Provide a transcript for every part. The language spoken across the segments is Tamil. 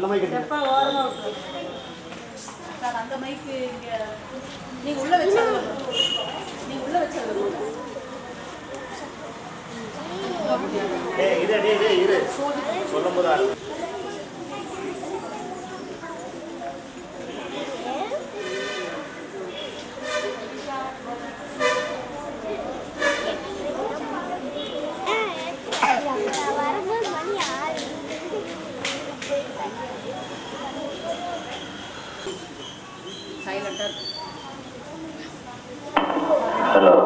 அந்த மாதிரி கேட்டு எப்போ ஓரமா விட்டுரு சார் அந்த மைக்கு இங்க நீங்க உள்ள வச்சது நீங்க உள்ள வச்சது டேய் இரு டேய் டேய் இரு சொல்லும் போது ஆரம்பி. வரும்போது மணி ஆறு சைலண்டா இருக்கு ஹலோ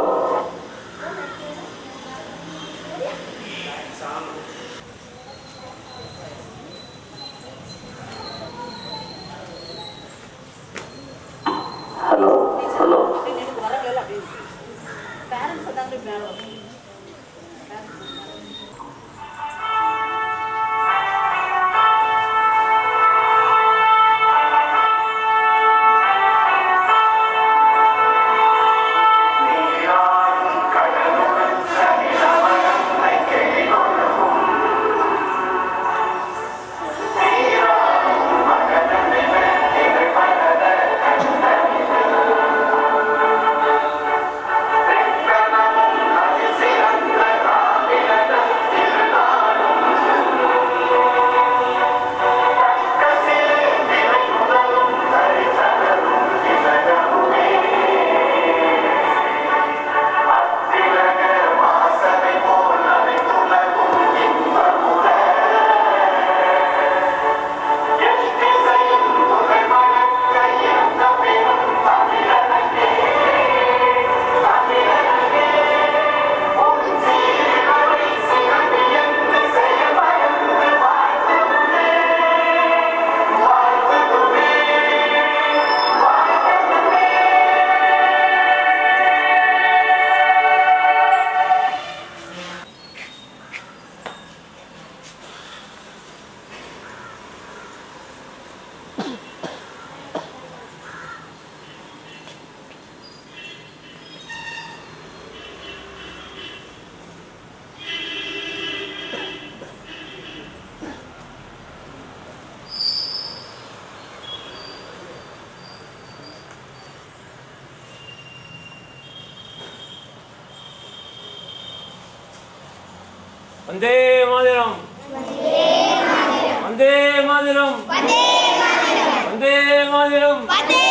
ஹலோ ஹலோ எனக்கு வரவே இல்லை அப்படின்னு பேரண்ட்ஸ் வந்தாங்க மேலே வந்தே மாதிரம் வந்தே மாதிரம் வந்தே மாதிரம்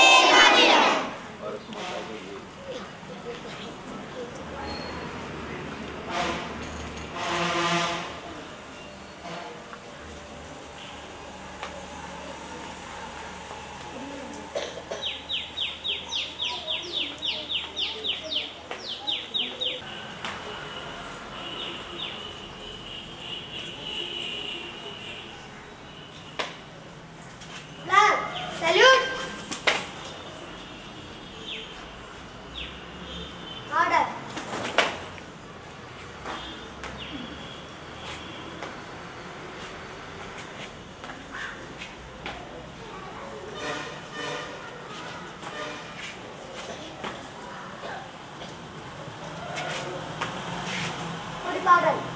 salute order order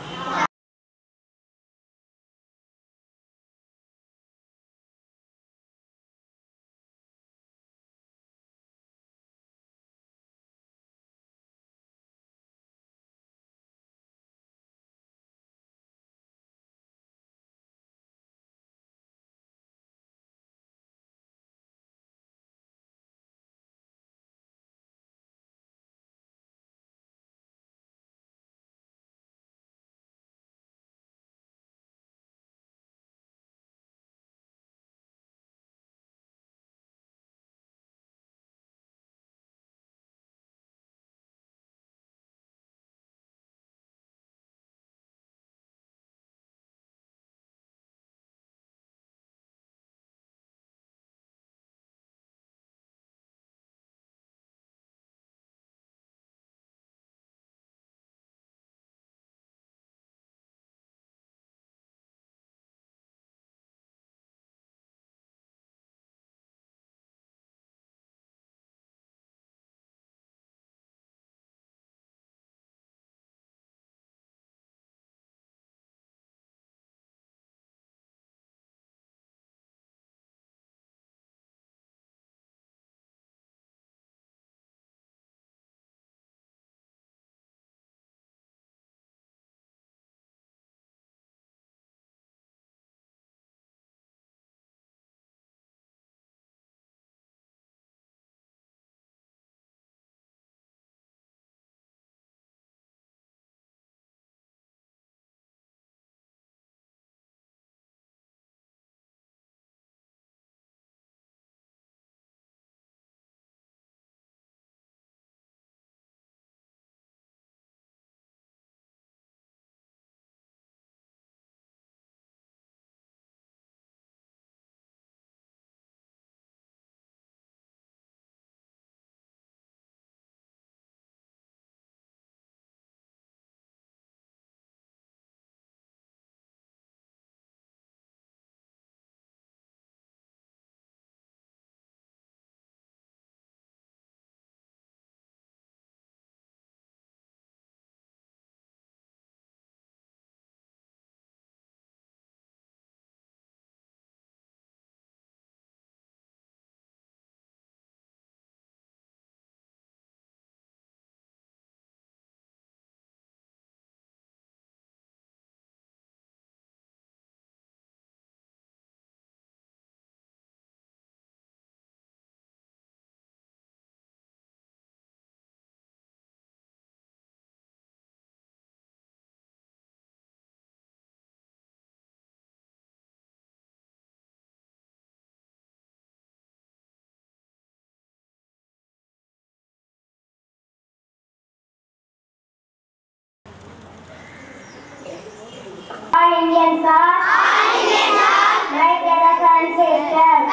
All Indians are. My brothers and sisters.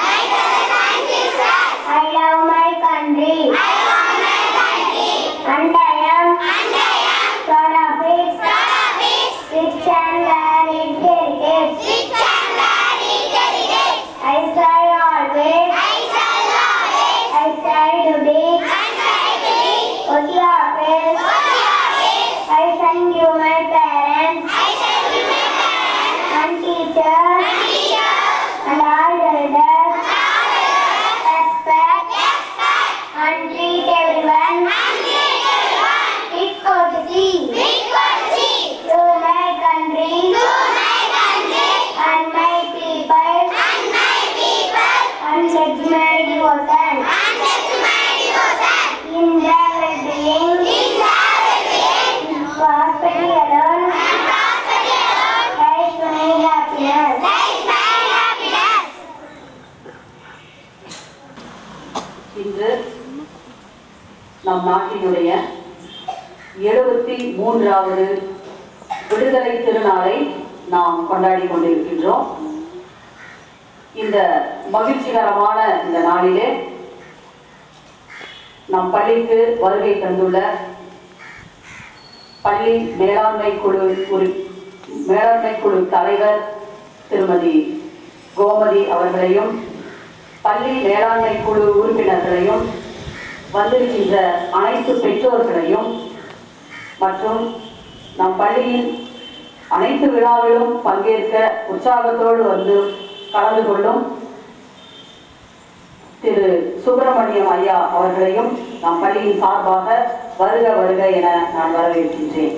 I love my country. And I am. Proud of it. Rich and varied heritage. I shall always. I shall to be. What you are with. I thank you, my parents and teachers and all the elders. Respect and treat everyone with courtesy to my country and my people and pledge my devotion in their well-being, prosperity alone, lies my happiness. இன்று நம் நாட்டினுடைய எழுபத்தி மூன்றாவது விடுதலை திருநாளை நாம் கொண்டாடி கொண்டிருக்கின்றோம் இந்த மகிழ்ச்சிகரமான இந்த நாளிலே நம் பள்ளிக்கு வருகை தந்துள்ள பள்ளி மேலாண்மை குழு உறு மேலாண்மை குழு தலைவர் திருமதி கோமதி அவர்களையும் பள்ளி மேலாண்மை குழு உறுப்பினர்களையும் வந்திருக்கின்ற அனைத்து பெற்றோர்களையும் மற்றும் நம் பள்ளியின் அனைத்து விழாவிலும் பங்கேற்க உற்சாகத்தோடு வந்து கலந்து கொள்ளும் திரு சுப்பிரமணியம் ஐயா அவர்களையும் நம் பள்ளியின் சார்பாக வருக வருக என நான் வரவேற்கின்றேன்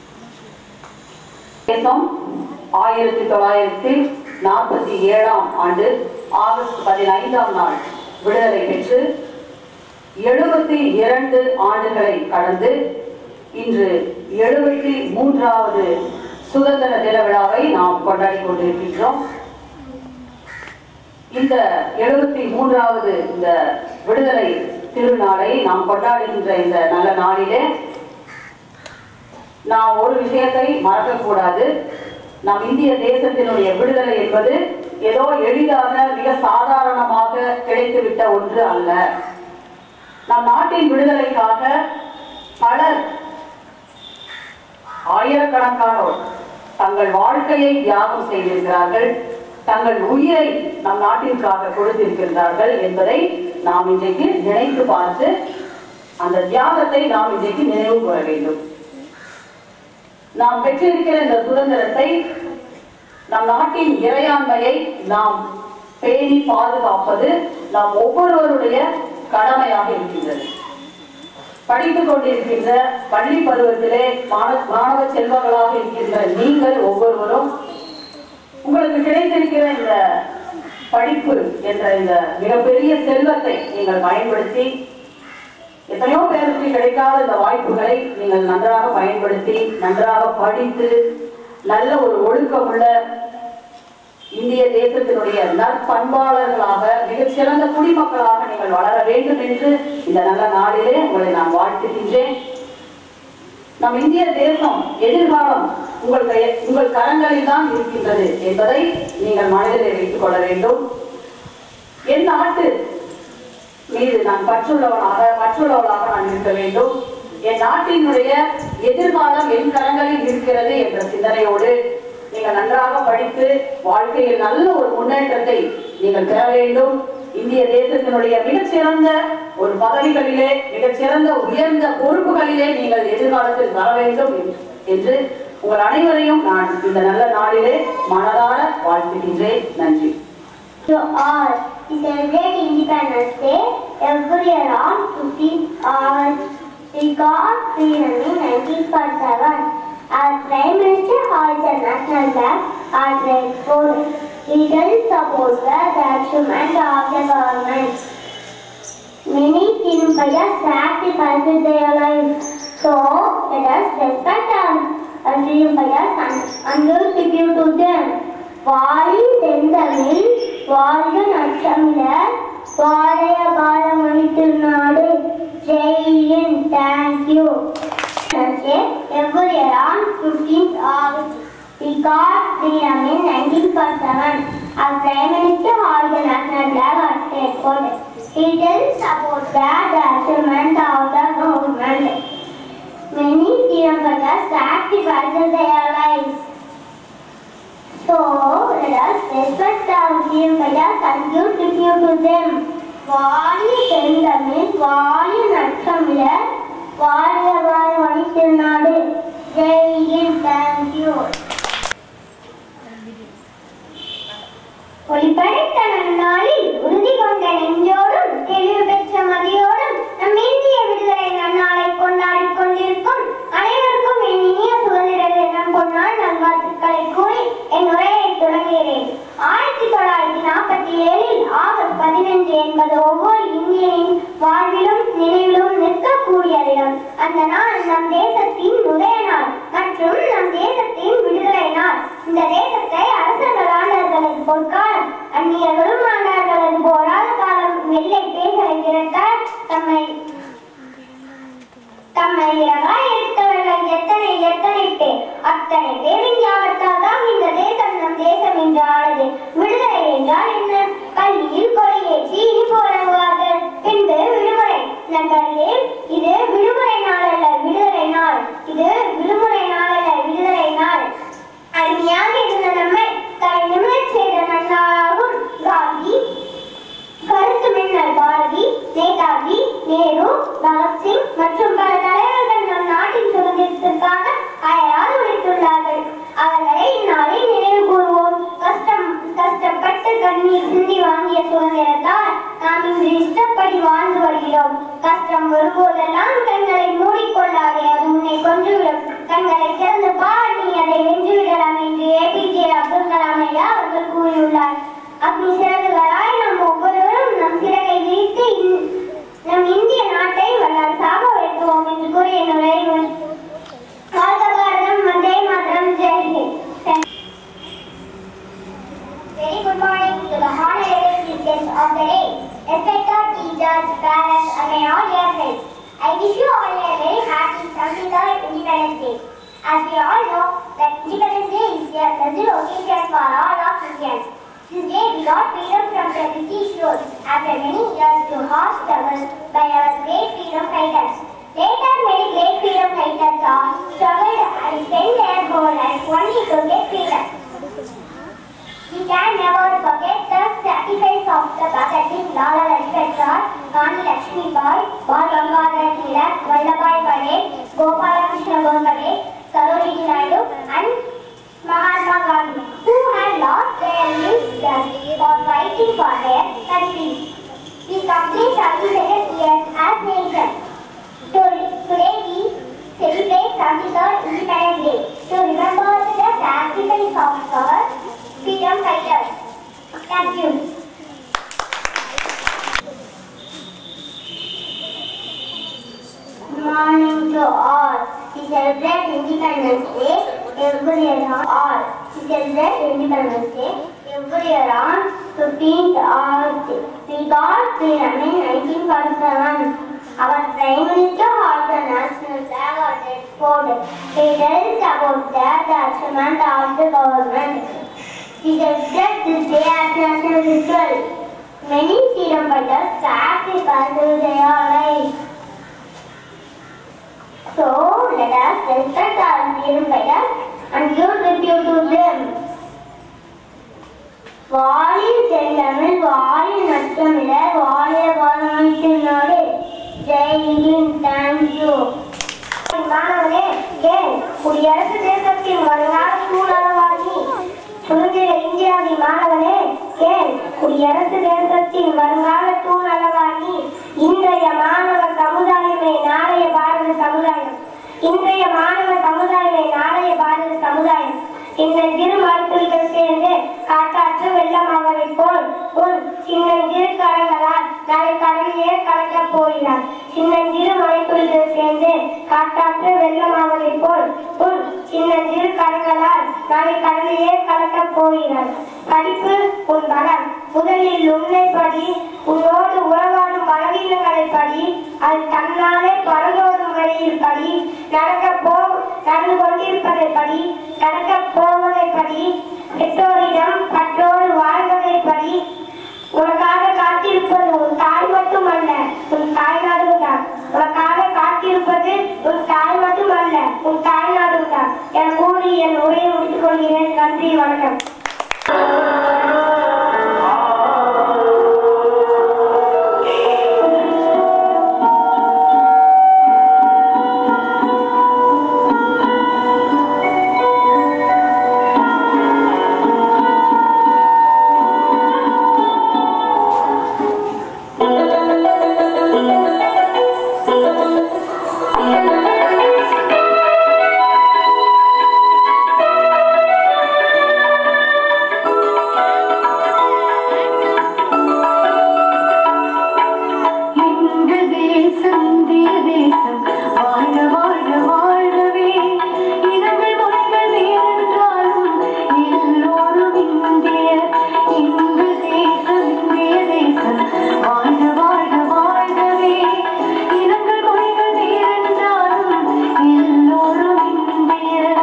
தேசம் ஆயிரத்தி தொள்ளாயிரத்தி நாற்பத்தி ஏழாம் ஆண்டு ஆகஸ்ட் பதினைந்தாம் நாள் விடுதலை பெற்று எழுபத்தி இரண்டு ஆண்டுகளை கடந்து இன்று எழுபத்தி மூன்றாவது சுதந்திர தின விழாவை நாம் கொண்டாடி கொண்டிருக்கின்றோம் இந்த எழுபத்தி மூன்றாவது இந்த விடுதலை திருநாளை நாம் கொண்டாடுகின்ற இந்த நல்ல நாளிலே நாம் ஒரு விஷயத்தை மறக்கக்கூடாது நம் இந்திய தேசத்தினுடைய விடுதலை என்பது ஏதோ எளிதாக மிக சாதாரணமாக கிடைத்துவிட்ட ஒன்று அல்ல நம் நாட்டின் விடுதலைக்காக பலர் ஆயிரக்கணக்கானோர் தங்கள் வாழ்க்கையை தியாகம் செய்திருக்கிறார்கள் தங்கள் உயிரை நம் நாட்டிற்காக கொடுத்திருக்கின்றார்கள் என்பதை நாம் இன்றைக்கு நினைத்து பார்த்து அந்த தியாகத்தை நாம் இன்றைக்கு நினைவு கூற வேண்டும் நாம் பெற்றிருக்கிற இந்த சுதந்திரத்தை நம் நாட்டின் இறையாண்மையை நாம் பேணி பாதுகாப்பது நாம் ஒவ்வொருவருடைய கடமையாக இருக்கின்றது படித்துக் கொண்டிருக்கின்ற பள்ளி பருவத்திலே மாணவ மாணவ செல்வங்களாக இருக்கின்ற நீங்கள் ஒவ்வொருவரும் உங்களுக்கு கிடைத்திருக்கிற இந்த படிப்பு என்ற இந்த மிகப்பெரிய செல்வத்தை நீங்கள் பயன்படுத்தி எத்தனையோ பேருக்கு கிடைக்காத இந்த வாய்ப்புகளை நீங்கள் நன்றாக பயன்படுத்தி நன்றாக படித்து நல்ல ஒரு ஒழுக்கமுள்ள இந்திய தேசத்தினுடைய நற்பண்பாளர்களாக மிகச்சிறந்த குடிமக்களாக நீங்கள் வளர வேண்டும் என்று இந்த நல்ல நாளிலே உங்களை நான் வாழ்த்துகின்றேன் நம் இந்திய தேசம் எதிர்காலம் உங்கள் கை- உங்கள் கரங்களில் தான் இருக்கின்றது என்பதை நீங்கள் மனதிலே வைத்துக் கொள்ள வேண்டும் என் நாட்டு மீது நான் பற்றுள்ளவனாக பற்றுள்ளவளாக நான் இருக்க வேண்டும் என் நாட்டினுடைய எதிர்காலம் என் கரங்களில் இருக்கிறது என்ற சிந்தனையோடு நீங்கள் நன்றாக படித்து வாழ்க்கையில் நல்ல ஒரு முன்னேற்றத்தை நீங்கள் பெற வேண்டும் இந்திய தேசத்தினுடைய மிகச்சிறந்த ஒரு பதவிகளிலே மிகச்சிறந்த உயர்ந்த பொறுப்புகளிலே நீங்கள் எதிர்காலத்தில் வர வேண்டும் என்று உங்கள் அனைவரையும் நான் இந்த நல்ல நாளிலே மனதார வாழ்த்துகின்றேன் நன்றி To all, we celebrate Independence Day every year on 15th August. We got freedom in 1947. Our Prime Minister holds a national flag at Red Fort. He does support the achievement of the government. Many freedom fighters sacrificed their lives. So, let us respect our, our freedom fighters and, and give tribute to them. வாழி செந்தமிழ் வாழ்க நச்சமிழர் வாழைய பாலமணி திருநாடு ஜெயின் thank you Every year on 15th August, we got freedom in 1947. Our Prime Minister holds the national flag at the airport. He tells about the achievement of the government. Many freedom fighters sacrificed their lives. So, let us respect our freedom fighters and give tribute to them. வாழிய செந்தமிழ் வாழிய நற்றமிழர் வாழிய வாழ்வழி திருநாடு ஜெயின் தேங்க்யூ ஒளிபடைத்த நன்னாளில் உறுதி கொண்ட நெஞ்சோடும் தெளிவு பெற்ற மதியோடும் நம் இந்திய விடுதலை நன்னாளை கொண்டாடிக் கொண்டிருக்கும் அனைவருக்கும் என் இனிய சுதந்திர தினம் பொன்னாள் நல்வாழ்த்துக்களை கூறி என் உரையை தொடங்குகிறேன் ஆயிரத்தி தொள்ளாயிரத்தி நாற்பத்தி ஏழில் ஆகஸ்ட் பதினஞ்சு என்பது ஒவ்வொரு இந்தியனின் வாழ்விலும் நினைவிலும் நிற்கக்கூடிய தினம் அந்த நாள் நம் தேசத்தின் உதய நாள் மற்றும் நம் தேசத்தின் விடுதலை நாள் இந்த தேசத்தை அரசர்கள் ஆண்டார்களது பொற்காலம் அந்நியர்களும் ஆண்டார்களது போராத காலம் வெள்ளை பேசலை திரட்ட தம்மை தம்மை இறகாய் எடுத்தவர்கள் எத்தனை எத்தனை பேர் அத்தனை பேரின் தியாகத்தால் தான் இந்த தேசம் நம் தேசம் என்று ஆனது விடுதலை என்றால் என்ன கல்வியில் கொடியேற்றி இனிப்பு வழங்குவார்கள் பின்பு விடுமுறை நண்பர்களே இது விடுமுறை நாள் அல்ல விடுதலை நாள் இது விடுமுறை நாள் அல்ல விடுதலை நாள் அருமையாக இருந்த நம்மை தலை நிமிரச் செய்த நன்னாளாகும் காந்தி கருத்து மின்னல் பாரதி நேதாஜி நேரு பகத்சிங் மற்றும் பல தலைவர்கள் நம் நாட்டின் சுதந்திரத்திற்காக அயராது உழைத்துள்ளார்கள் அவர்களை இந்நாளில் நினைவு கூறுவோம் கஷ்டம் கஷ்டப்பட்டு கண்ணீர் சிந்தி வாங்கிய சுதந்திரத்தால் நாம் இன்று இஷ்டப்படி வாழ்ந்து வருகிறோம் கஷ்டம் வரும்போதெல்லாம் கண்களை மூடிக்கொள்ளாதே அது உன்னை கொன்றுவிடும் கண்களை திறந்து பார் நீ அதை வென்றுவிடலாம் என்று ஏபிஜே அப்துல் கலாம் ஐயா அவர்கள் கூறியுள்ளார் அக்னி சிறகுகளாய் நாம் ஒவ்வொருவரும் நம் சிறகை விரித்து இந்- நம் இந்திய நாட்டை வல்லரசாக உயர்த்துவோம் என்று கூறி என்னுடைய வாழ்க பாரதம் வந்தே மாதரம் ஜெய்ஹிந்த் Very good morning to the honorable guests of the day, respected teachers, parents, and my all dear friends. I wish you all a very happy 73rd Independence Day. As we all know, that Independence Day is a special occasion for all of Indians. This day we got freedom from the British rule after many years to hard struggles by our great freedom fighters. Later, many great freedom fighters are struggled and spent their whole life only to get freedom. We can never forget the sacrifice of the Bhagat Singh, Lala Lajpat Rai, Rani Lakshmi Bai, Bal Gangadhar Tilak, Vallabhai Patel, Gopala Krishna Gokhale, Sarojini Naidu, and Mahatma Gandhi, who had lost their lives for fighting for their country. We complete 77 years as nation. To- Today we celebrate 73rd Independence Day to remember the sacrifice of our freedom fighters. Thank you. Good morning to all. We celebrate Independence Day every year on all. We celebrate Independence Day every year on 15th August. We got freedom in 1947. Our Prime Minister holds the national flag on its fort. He tells about the achievement of the government. We celebrate this day as national ritual. Many freedom fighters sacrificed their lives. So let us respect our freedom fighters and give tribute to them. வாழிய செந்தமிழ் வாழிய நற்றமிழர் வாழிய வாழ்நாட்டு நாடு ஜெய்ஹிந்த் தேங்க்யூ மாணவனே ஏன் குடியரசு தேசத்தின் வருங்கால சூழலவாகி சுதந்திர இந்தியாவின் மாணவனே ஏன் குடியரசு தேசத்தின் வருங்கால சூழலவாகி இன்றைய மாணவ சமுதாயமே நாளைய பாரத சமுதாயம் இன்றைய மாணவ சமுதாயமே நாளைய பாரத சமுதாயம் இந்த சிறு மருத்துவர்கள் சேர்ந்து காட்டாற்று வெள்ளமாவதை போல் உன் சின்னஞ்சிறு கரங்களால் நாளை கடலையே கலக்கப் போகிறார் சின்னஞ்சிறு மலைத்துளிகள் சேர்ந்து காட்டாற்று வெள்ளமாவதை போல் உன் சின்னஞ்சிறு கரங்களால் நாளை கடலையே கலக்கப் போகிறார் படிப்பு உன் பலம் முதலில் உன்னை படி உன்னோடு உறவாடும் பலவீனங்களை படி அது தன்னாலே பறந்தோடும் வரை வழியில் படி நடக்க போ நடந்து கொண்டிருப்பதை படி நடக்க போவதை படி பெற்றோரிடம் பற்றோடு வாழ்வதை படி உனக்காக காத்திருப்பது உன் தாய் மட்டுமல்ல உன் தாய்நாடும் தான் உனக்காக காத்திருப்பது உன் தாய் மட்டுமல்ல உன் தாய்நாடும் தான் என கூறி என் உரையை முடித்துக் கொள்கிறேன் நன்றி வணக்கம் எங்கள் தேசம் இந்திய தேசம் வாழ்க வாழ்க வாழ்கவே இனங்கள் மொழிகள் வேறென்றாலும் எல்லோரும் இந்தியர் எங்கள் தேசம் இந்திய தேசம் வாழ்க வாழ்க வாழ்கவே இனங்கள் மொழிகள் வேறென்றாலும் எல்லோரும் இந்தியர்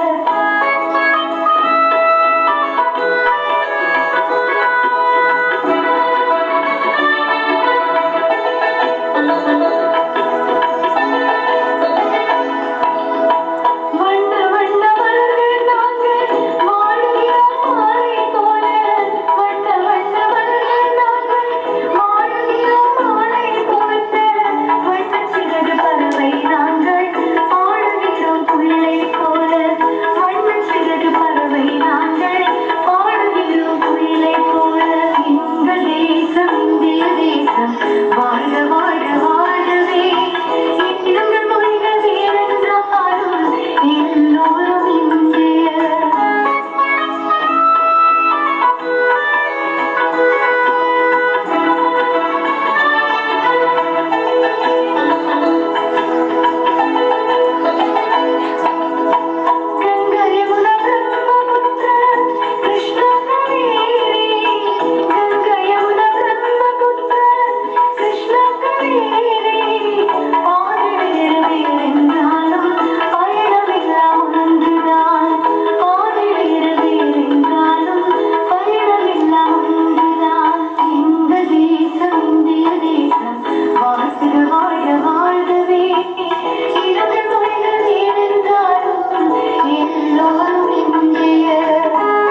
வண்ண வண்ண மலர்கள் நாங்கள் வாழுகிறோம் மாலை போல வண்ண வண்ண மலர்கள் நாங்கள் வாழுகிறோம் மாலை போல வண்ண சிறகு பறவை நாங்கள் பாடுகிறோம் பிள்ளை போல வண்ண சிறகு பறவை நாங்கள் பாடுகிறோம் பிள்ளை போல எங்கள் தேசம் இந்திய தேசம் வாழ்க வாழ்க வாழ்கவே எங்கள் மொழிகள் வேறென்றாலும் எல்லோரும் இந்தியர் गंगा यमुना ब्रह्मपुत्र कृष्णा कावेरी गंगा यमुना ब्रह्मपुत्र कृष्णा कावेरी பாதைகள் வேறென்றாலும் பயணமெல்லாம் ஒன்றுதான் பாதைகள் வேறென்றாலும் பயணமெல்லாம் ஒன்றுதான் எங்கள் தேசம் இந்திய தேசம் வாழ்க வாழ்க வாழ்கவே இடங்கள் மொழிகள் வேறென்றாலும் எல்லோரும் இந்தியர்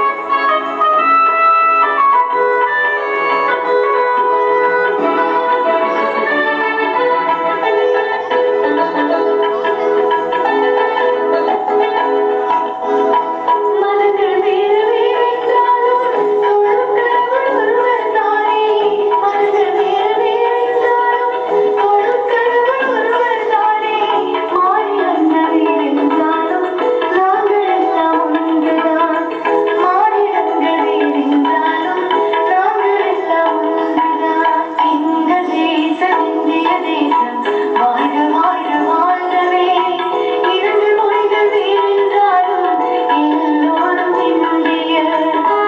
மனங்கள் வேறு வேறென்றாலும் தொழும் கடவுள் ஒருவர் தானே மனங்கள் வேறு வேறென்றாலும் தொழும் கடவுள் ஒருவர் தானே மாநிலங்கள் வேறென்றாலும் நாங்கள் எல்லாம் ஒன்றுதான் மாநிலங்கள் வேறென்றாலும் நாங்கள் எல்லாம் ஒன்றுதான் இந்த தேசம் இந்திய தேசம் வாழ்க வாழ்க வாழ்கவே இரண்டு மொழிகள் வேறென்றாலும் எல்லோரும் இந்தியர்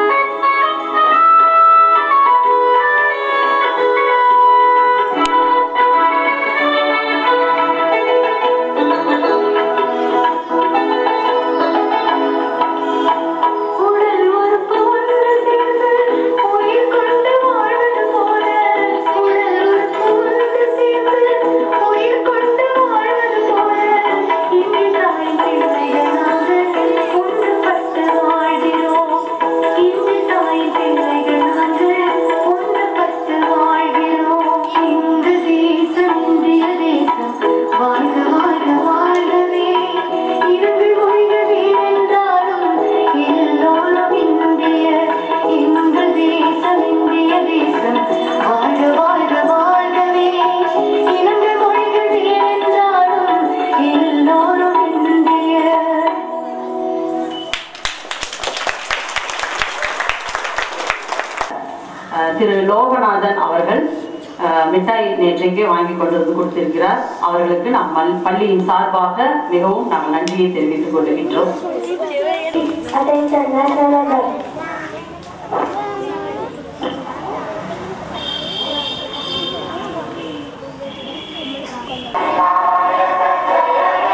உடல் உறுப்பு ஒன்று சேர்ந்து உயிர் கொண்டு வாழ்வது போல உடல் உறுப்பு ஒன்று சேர்ந்து உயிர் கொண்டு வாழ்வது போல இன்று தாய் பிள்ளைகளாக ஒன்றுபட்டு வாழ்கிறோம் இன்று தாய் பிள்ளைகளாக ஒன்றுபட்டு வாழ்கிறோம் இந்த தேசம் இந்திய தேசம் வாழ்க வாழ்க வாழ்கவே இரண்டு மொழிகள் வேறென்றாலும் எல்லோரும் இந்தியர் எங்கள் தேசம் இந்திய தேசம் வாழ்க வாழ்க வாழ்கவே இரண்டு மொழிகள் வேறென்றாலும் எல்லோரும் இந்தியர் அஹ் திரு லோகநாதன் அவர்கள் அஹ், மிட்டாய் நேற்றைக்கே வாங்கி கொண்டு வந்து கொடுத்திருக்கிறார் அவர்களுக்கு நாம் மல்- பள்ளியின் சார்பாக மிகவும் நாங்கள் நன்றியை தெரிவித்துக் கொள்கின்றோம் Attention, national anthem. Thank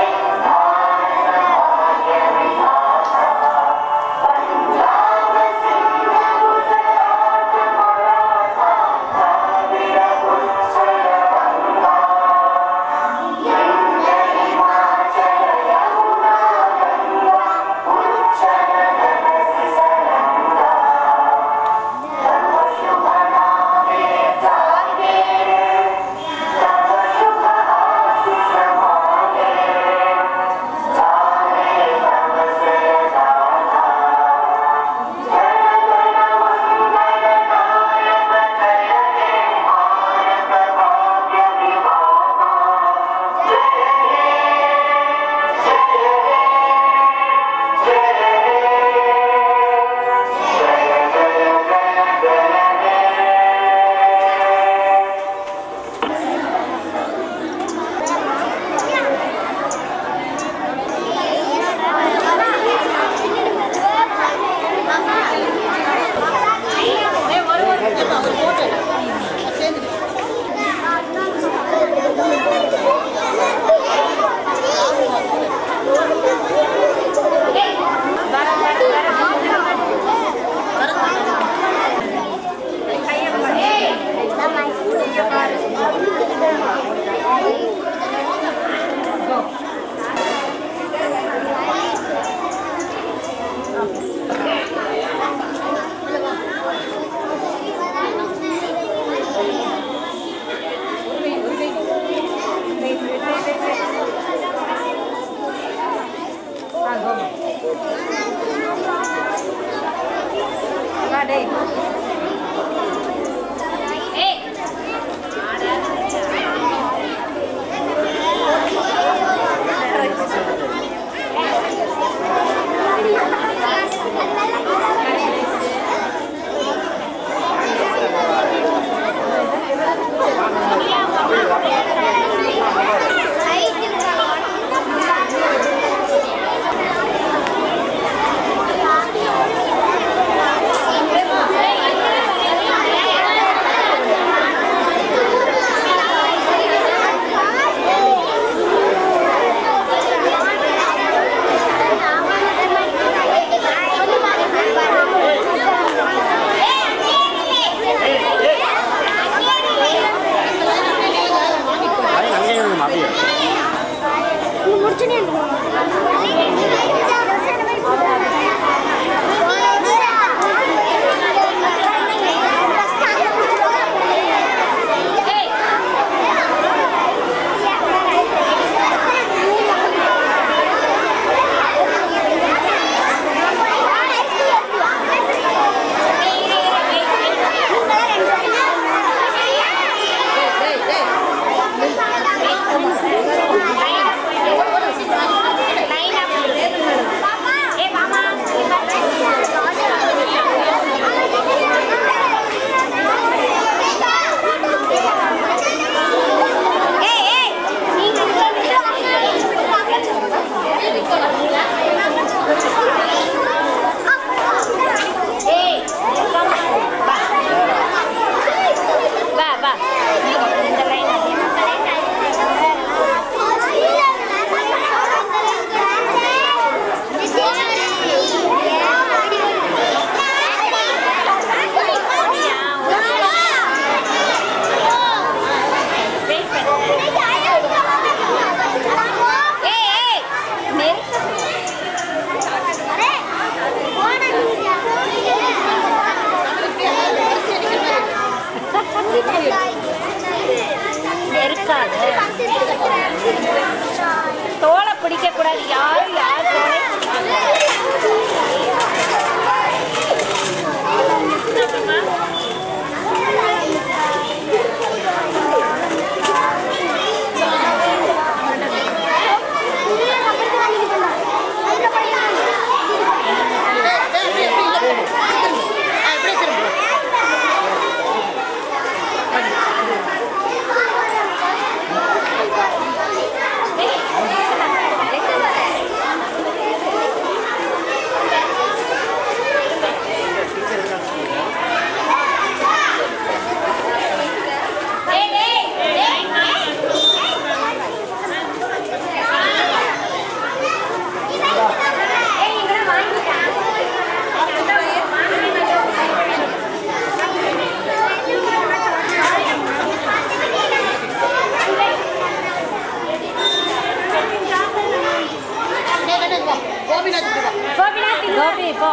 இப்போ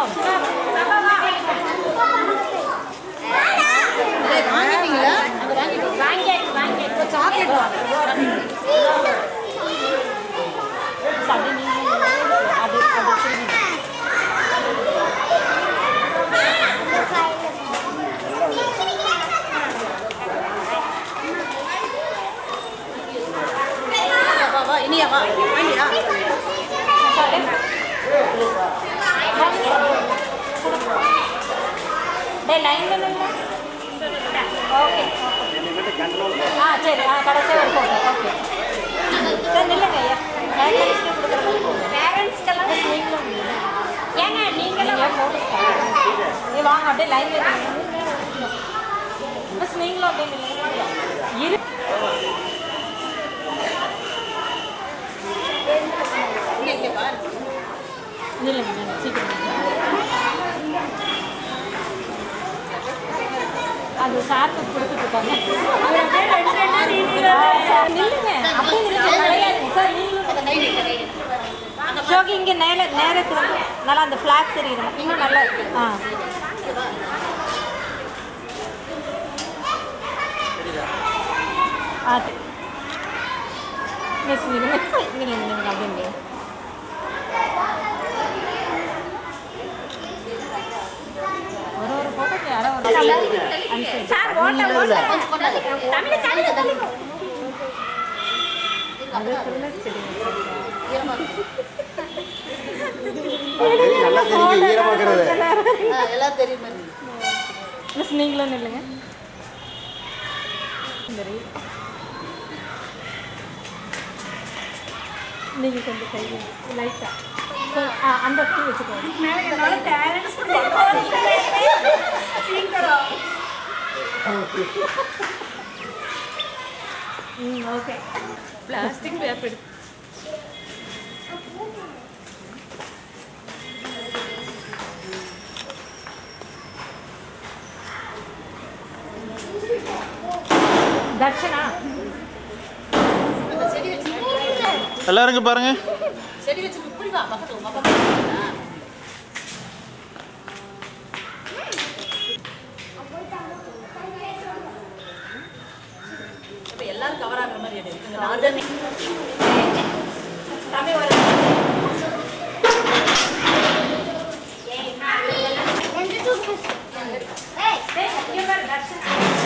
வாங்கிட்டீங்களா அங்க வாங்கிட்டோம் வாங்கியாச்சு சாக்லேட் அப்படி நீங்க அப்படி அப்படி திரும்பி வா வா இனியா வா வாங்கியா டே லைன்ல நில்லு ஓகே ஆ சரி ஆ கடைசியாக ஒரு ஃபோட்டோ ஓகே சார் நில்லுங்க ஐயா லைன்ல லிஸ்ட்டு கொடுக்குறேன் பேரண்ட்ஸ்க்கெல்லாம் நீங்களும் ஏங்க நீங்களும் ஃபோட்டோ நீ வாங்க அப்படியே லைன்ல பஸ் நீங்களும் அப்படியே நில்லுங்க இரு இங்க இங்க பாரு நில்லுங்க நில்லுங்க சீக்கிரம் நில்லுங்க. அது சாருக்கு கொடுத்துட்டு இருக்காங்க சார், நில்லுங்க அப்படியே நில்லுங்க கிடையாது சார் நீங்களும் ஜோகி இங்கே நேர நேரத்தில் நல்லா அந்த ஃப்ளாக் தெரியுது இன்னும் நல்லா ஆ ஆ மிஸ் நில்லுங்க இங்கே நில்லுங்க அப்படியே நில்லுங்க. ஒரு ஒரு போட்டோக்கு யாரோ ஒரு சார் ஓட்ட ஓட்ட தமிழ் தமிழ் தமிழ் அதுக்குள்ள நல்லா தெரியும் ஈரமாக்குறது எல்லாம் தெரியுமா மிஸ் நீங்களும் நில்லுங்க சரி நீங்க கொஞ்சம் கை லைட்டா ஆ அந்த பூ வச்சுக்கோங்க என்னோட பேரண்ட்ஸ் ம் ஓகே பிளாஸ்டிக் பேப்பர் தர்ஷனா செடி வச்சு எல்லாரும் இங்க பாருங்க செடி வச்சு இப்படி வா பக்கத்துல உங்க அப்பா பாருங்களா? இப்ப எல்லாரும் கவர் ஆகுற மாதிரி எடு. இங்க நான் தான் தம்பி வர ஏய் இங்க பாரு தர்ஷன்